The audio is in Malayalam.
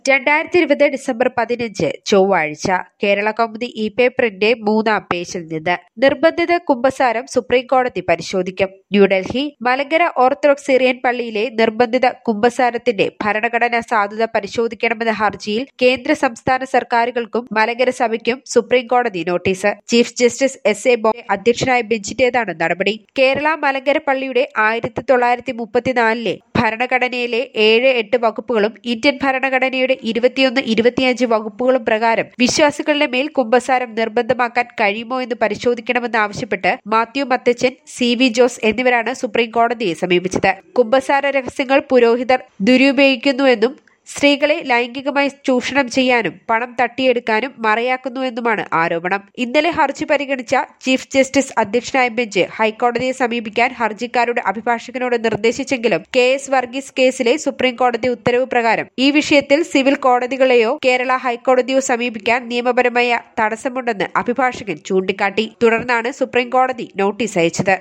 രണ്ടായിരത്തി ഇരുപത് ഡിസംബർ പതിനഞ്ച് ചൊവ്വാഴ്ച കേരള കൗമുദി ഇ പേപ്പറിന്റെ മൂന്നാം പേജിൽ നിന്ന് നിർബന്ധിത കുമ്പസാരം സുപ്രീം കോടതി പരിശോധിക്കും ന്യൂഡൽഹി മലങ്കര ഓർത്തഡോക്സ് സിറിയൻ പള്ളിയിലെ നിർബന്ധിത കുമ്പസാരത്തിന്റെ ഭരണഘടനാ സാധുത പരിശോധിക്കണമെന്ന ഹർജിയിൽ കേന്ദ്ര സംസ്ഥാന സർക്കാരുകൾക്കും മലങ്കര സഭയ്ക്കും സുപ്രീം കോടതി notice chief justice S A Bobde അധ്യക്ഷനായ ബെഞ്ചിന്റേതാണ് നടപടി കേരള മലങ്കര പള്ളിയുടെ ആയിരത്തി തൊള്ളായിരത്തി മുപ്പത്തിനാലിലെ ഭരണഘടനയിലെ ഏഴ് എട്ട് വകുപ്പുകളും ഇന്ത്യൻ ഭരണഘടനയുടെ ഇരുപത്തിയൊന്ന് ഇരുപത്തിയഞ്ച് വകുപ്പുകളും പ്രകാരം വിശ്വാസികളുടെ മേൽ കുമ്പസാരം നിർബന്ധമാക്കാൻ കഴിയുമോ എന്ന് പരിശോധിക്കണമെന്നാവശ്യപ്പെട്ട് മാത്യു മത്തച്ചൻ സി വി ജോസ് എന്നിവരാണ് സുപ്രീം കോടതിയെ സമീപിച്ചത് കുമ്പസാര രഹസ്യങ്ങൾ പുരോഹിതർ ദുരുപയോഗിക്കുന്നുവെന്നും സ്ത്രീകളെ ലൈംഗികമായി ചൂഷണം ചെയ്യാനും പണം തട്ടിയെടുക്കാനും മറയാക്കുന്നുവെന്നുമാണ് ആരോപണം ഇന്നലെ ഹർജി പരിഗണിച്ച ചീഫ് ജസ്റ്റിസ് അധ്യക്ഷനായ ബെഞ്ച് ഹൈക്കോടതിയെ സമീപിക്കാൻ ഹർജിക്കാരുടെ അഭിഭാഷകനോട് നിർദ്ദേശിച്ചെങ്കിലും കെ എസ് വർഗീസ് കേസിലെ സുപ്രീം കോടതി ഉത്തരവ് പ്രകാരം ഈ വിഷയത്തിൽ സിവിൽ കോടതികളെയോ കേരള ഹൈക്കോടതിയോ സമീപിക്കാൻ നിയമപരമായ തടസ്സമുണ്ടെന്ന് അഭിഭാഷകൻ ചൂണ്ടിക്കാട്ടി തുടർന്നാണ് സുപ്രീം കോടതി നോട്ടീസ് അയച്ചത്